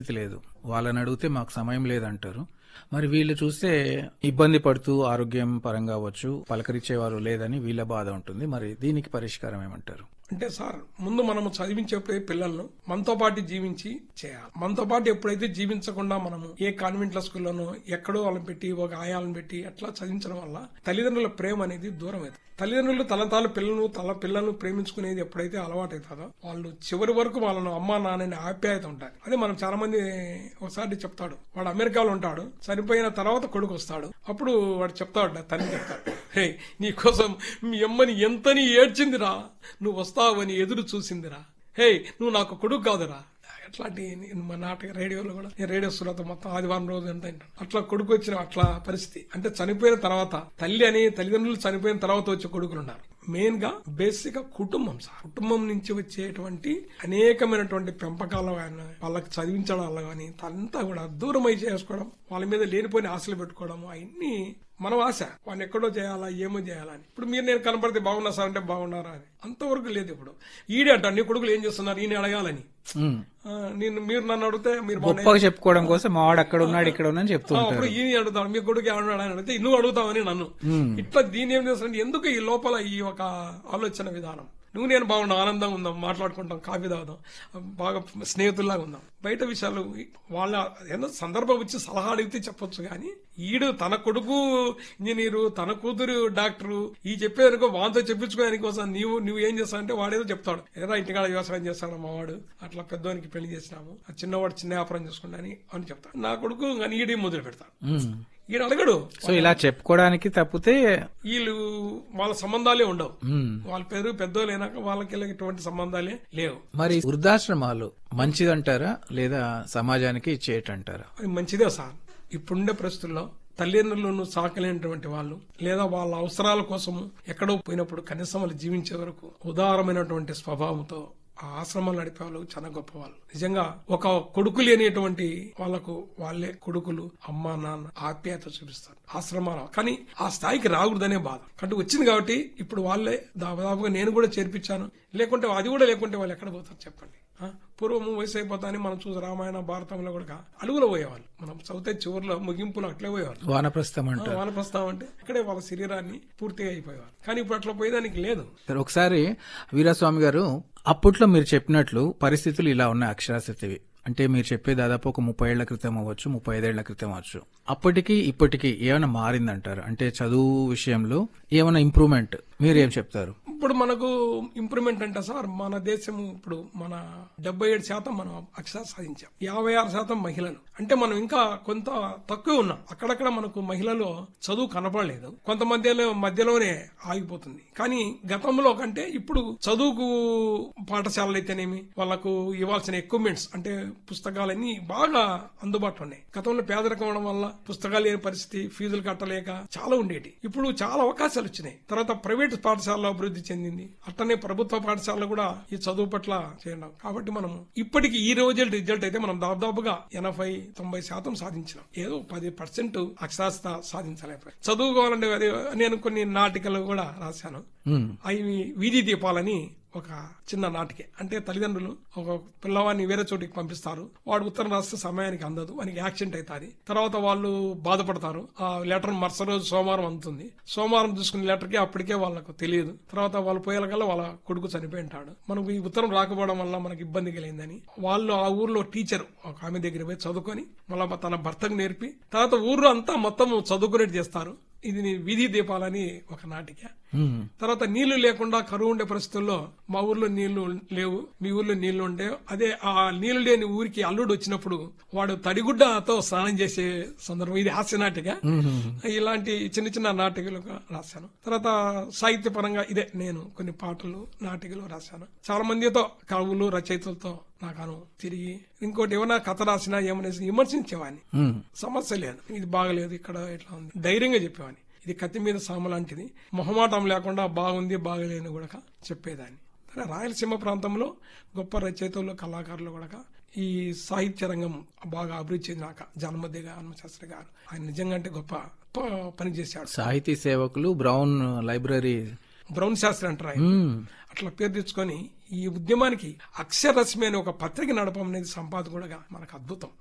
పరిస్థితి లేదు వాళ్ళని అడిగితే మాకు సమయం లేదంటారు మరి వీళ్ళు చూస్తే ఇబ్బంది పడుతూ ఆరోగ్యం పరంగా అవ్వచ్చు పలకరించేవారు లేదని వీళ్ళ బాధ ఉంటుంది మరి దీనికి పరిష్కారం ఏమంటారు అంటే సార్ ముందు మనము చదివించేప్పుడే పిల్లలను మనతో పాటు జీవించి చేయాలి మనతో పాటు ఎప్పుడైతే జీవించకుండా మనము ఏ కాన్వెంట్ల స్కూల్లోనో ఎక్కడో వాళ్ళని పెట్టి ఒక ఆయాలను పెట్టి అట్లా చదివించడం వల్ల తల్లిదండ్రుల ప్రేమ అనేది దూరం అవుతుంది తల్లిదండ్రులు తల తాల పిల్లలను తల పిల్లలను ప్రేమించుకునేది ఎప్పుడైతే అలవాటు అవుతుందో వాళ్ళు చివరి వరకు వాళ్ళను అమ్మా నాన్నని ఆప్యాయత ఉంటారు అదే మనం చాలా మంది ఒకసారి చెప్తాడు వాడు అమెరికాలో ఉంటాడు చనిపోయిన తర్వాత కొడుకు వస్తాడు అప్పుడు వాడు చెప్తాడు తండ్రి చెప్తాడు హే నీకోసం మీ అమ్మని ఎంతని ఏడ్చిందిరా నువ్వు వస్తావని ఎదురు చూసిందిరా హే నువ్వు నాకు కొడుకు కాదురా అట్లాంటి నేను మా నాటక రేడియోలో కూడా నేను రేడియో సురత మొత్తం ఆదివారం రోజు ఎంత వింటాను అట్లా కొడుకు వచ్చిన అట్లా పరిస్థితి అంటే చనిపోయిన తర్వాత తల్లి అని తల్లిదండ్రులు చనిపోయిన తర్వాత వచ్చే కొడుకులు ఉన్నారు మెయిన్ గా బేసిక్ గా కుటుంబం సార్ కుటుంబం నుంచి వచ్చేటువంటి అనేకమైనటువంటి పెంపకాలు కానీ వాళ్ళకి చదివించడం వల్ల కానీ అంతా కూడా దూరం అయి చేసుకోవడం వాళ్ళ మీద లేనిపోయిన ఆశలు పెట్టుకోవడం అవన్నీ మనం ఆశ వాడిని ఎక్కడో చేయాలా ఏమో చేయాలా అని ఇప్పుడు మీరు నేను కనపడితే బాగున్నా సార్ అంటే బాగున్నారా అని అంతవరకు లేదు ఇప్పుడు ఈడే అంటారు నీ కొడుకులు ఏం చేస్తున్నారు ఈయన అడగాలని ఉమ్. ఆ, నేను మీరు నన్ను అడిగితే మీరు బాగున్నాయి. గొప్పగా చెప్పుకోవడం కోసం మా వాడు అక్కడ ఉన్నాడు ఇక్కడ ఉన్నాడని చెప్తూ ఆ, ఉంటారు అప్పుడు ఈయన అడుగుతాడు మీ కొడుకు ఏమన్నాడు అని అడిగితే నువ్వు అడుగుతావని నన్ను ఇట్లా దీని ఏం చేస్తానంటే ఎందుకు ఈ లోపల ఈ ఒక ఆలోచన విధానం నువ్వు నేను బాగున్నాం ఆనందంగా ఉందాం మాట్లాడుకుంటాం కాఫీ తాగుదాం బాగా స్నేహితుల్లాగా ఉందాం బయట విషయాలు వాళ్ళ ఏదో సందర్భం వచ్చి సలహా అడిగితే చెప్పొచ్చు కానీ ఈడు తన కొడుకు ఇంజనీరు తన కూతురు డాక్టరు ఈ చెప్పేందుకు వాంతో చెప్పించుకోవడానికి కోసం నీవు నువ్వు ఏం చేస్తావంటే వాడేదో చెప్తాడు ఏదో ఇంటికాడ వ్యవసాయం చేస్తాడు మా వాడు అట్లా పెద్దవానికి పెళ్లి చేసినాము ఆ చిన్నవాడు చిన్న వ్యాపారం చేసుకుంటా అని అని చెప్తాడు నా కొడుకు కానీ ఈడే మొదలు పెడతాడు ఉమ్. ఈడు అడగడు సో ఇలా చెప్పుకోవడానికి తప్పితే వీళ్ళు వాళ్ళ సంబంధాలే ఉండవు ఉమ్. వాళ్ళ పేరు పెద్దోళ్ళు అయినాక వాళ్ళకి ఎటువంటి సంబంధాలే లేవు మరి వృద్ధాశ్రమాలు మంచిదంటారా లేదా సమాజానికి ఇచ్చేటంటారా అది మంచిదే సార్ ఇప్పుడుండే పరిస్థితుల్లో తల్లిదండ్రులను సాకలేనటువంటి వాళ్ళు లేదా వాళ్ళ అవసరాల కోసం ఎక్కడో పోయినప్పుడు కనీసం వాళ్ళు జీవించే వరకు ఉదారమైనటువంటి స్వభావంతో ఆ ఆశ్రమాలు నడిపే వాళ్ళు చాలా గొప్ప వాళ్ళు నిజంగా ఒక కొడుకు లేనిటువంటి వాళ్ళకు వాళ్ళే కొడుకులు అమ్మ నాన్న ఆప్యాయత చూపిస్తారు ఆశ్రమాలు కానీ ఆ స్థాయికి రాకూడదనే బాధ కాబట్టి వచ్చింది కాబట్టి ఇప్పుడు వాళ్ళే దాదాపుగా నేను కూడా చేర్పించాను లేకుంటే అది కూడా లేకుంటే వాళ్ళు ఎక్కడ పోతారు చెప్పండి ఆ? పూర్వము వయసు అయిపోతాని మనం చూసి రామాయణ భారతంలో కూడా అడుగులో పోయేవాళ్ళు మనం చదివితే చివరిలో ముగింపులో అట్లే పోయేవాళ్ళు వానప్రస్థం అంటారు వానప్రస్థానం అంటే ఇక్కడే వాళ్ళ శరీరాన్ని పూర్తిగా అయిపోయేవారు కానీ ఇప్పుడు అట్లా పోయేదానికి లేదు సరే, ఒకసారి వీరస్వామి గారు అప్పట్లో మీరు చెప్పినట్లు పరిస్థితులు ఇలా ఉన్నాయి అక్షరాస్యతవి అంటే మీరు చెప్పే దాదాపు ఒక ముప్పై ఏళ్ల క్రితం అవ్వచ్చు ముప్పై ఐదేళ్ల క్రితం అవ్వచ్చు అప్పటికి ఇప్పటికి ఏమైనా మారిందంటారు అంటే చదువు విషయంలో ఏమైనా ఇంప్రూవ్మెంట్ మీరు ఏం చెప్తారు ఇప్పుడు మనకు ఇంప్రూవ్మెంట్ అంటే సార్ మన దేశం ఇప్పుడు మన డెబ్బై ఏడు శాతం మనం అక్షర సాధించాం యాభై ఆరు శాతం మహిళలు అంటే మనం ఇంకా కొంత తక్కువ ఉన్నాం అక్కడక్కడ మనకు మహిళలు చదువు కనపడలేదు కొంతమంది మధ్యలోనే ఆగిపోతుంది కానీ గతంలో కంటే ఇప్పుడు చదువుకు పాఠశాలలు అయితేనేమి వాళ్ళకు ఇవ్వాల్సిన ఎక్విప్మెంట్స్ అంటే పుస్తకాలన్నీ బాగా అందుబాటులో ఉన్నాయి గతంలో పేదరికం అవడం వల్ల పుస్తకాలు లేని పరిస్థితి ఫీజులు కట్టలేక చాలా ఉండేటి ఇప్పుడు చాలా అవకాశాలు వచ్చినాయి తర్వాత ప్రైవేట్ పాఠశాలలో అభివృద్ధి చెందింది అట్టనే ప్రభుత్వ పాఠశాలలో కూడా ఈ చదువు పట్ల చేయడం కాబట్టి మనం ఇప్పటికి ఈ రోజు రిజల్ట్ అయితే మనం దాదాపుగా ఎనభై తొంభై శాతం సాధించినాం ఏదో పది పర్సెంట్ అక్షరాస్యత సాధించలేకపోయాం చదువుకోవాలంటే అది నేను కొన్ని నాటికలు కూడా రాశాను ఉమ్. అవి వీధి దీపాలని ఒక చిన్న నాటికే అంటే తల్లిదండ్రులు ఒక పిల్లవాడిని వేరే చోటికి పంపిస్తారు వాడు ఉత్తరం రాస్తే సమయానికి అందదు వానికి యాక్సిడెంట్ అవుతుంది తర్వాత వాళ్ళు బాధపడతారు ఆ లెటర్ మరుసటి రోజు సోమవారం అందుతుంది సోమవారం చూసుకునే లెటర్కి అప్పటికే వాళ్ళకు తెలియదు తర్వాత వాళ్ళు పోయేలకల్లా వాళ్ళ కొడుకు చనిపోయి ఉంటాడు మనకు ఈ ఉత్తరం రాకపోవడం వల్ల మనకి ఇబ్బంది కలిగిందని వాళ్ళు ఆ ఊర్లో టీచర్ ఒక ఆమె దగ్గర పోయి చదువుకొని మళ్ళీ తన భర్తకు నేర్పి తర్వాత ఊర్లో అంతా మొత్తం చదువుకునేట్టు చేస్తారు ఇది నీ వీధి దీపాలని ఒక నాటిక ఉమ్. తర్వాత నీళ్లు లేకుండా కరువు ఉండే పరిస్థితుల్లో మా ఊర్లో నీళ్లు లేవు మీ ఊర్లో నీళ్లు ఉండే అదే ఆ నీళ్లు లేని ఊరికి అల్లుడు వచ్చినప్పుడు వాడు తడిగుడ్డతో స్నానం చేసే సందర్భం ఇది హాస్య నాటిక ఇలాంటి చిన్న చిన్న నాటికలు రాశాను తర్వాత సాహిత్య పరంగా ఇదే నేను కొన్ని పాటలు నాటికలు రాశాను చాలా మందితో కవులు రచయితలతో నాకు తిరిగి ఇంకోటి ఏమైనా కథ రాసినా ఏమైనా విమర్శించేవాడిని ఉమ్. సమస్య లేదు ఇది బాగలేదు ఇక్కడ ఇట్లా ఉంది ధైర్యంగా చెప్పేవాడిని ఇది కత్తి మీద సామ లాంటిది మొహమాటం లేకుండా బాగుంది బాగలేని కూడా చెప్పేదాన్ని సరే రాయలసీమ ప్రాంతంలో గొప్ప రచయితలు కళాకారులు కూడా ఈ సాహిత్య రంగం బాగా అభివృద్ధి చెందినాక జన్మదే హనుమశాస్త్రి గారు ఆయన నిజంగా అంటే గొప్ప గొప్ప పని చేశాడు సాహితీ సేవకులు బ్రౌన్ లైబ్రరీ బ్రౌన్ శాస్త్రి అంటారు ఆయన. అట్లా పేరు తెచ్చుకొని ఈ ఉద్యమానికి అక్షరశ్మి అనే ఒక పత్రిక నడపం అనేది సంపాదకుడుగా మనకు అద్భుతం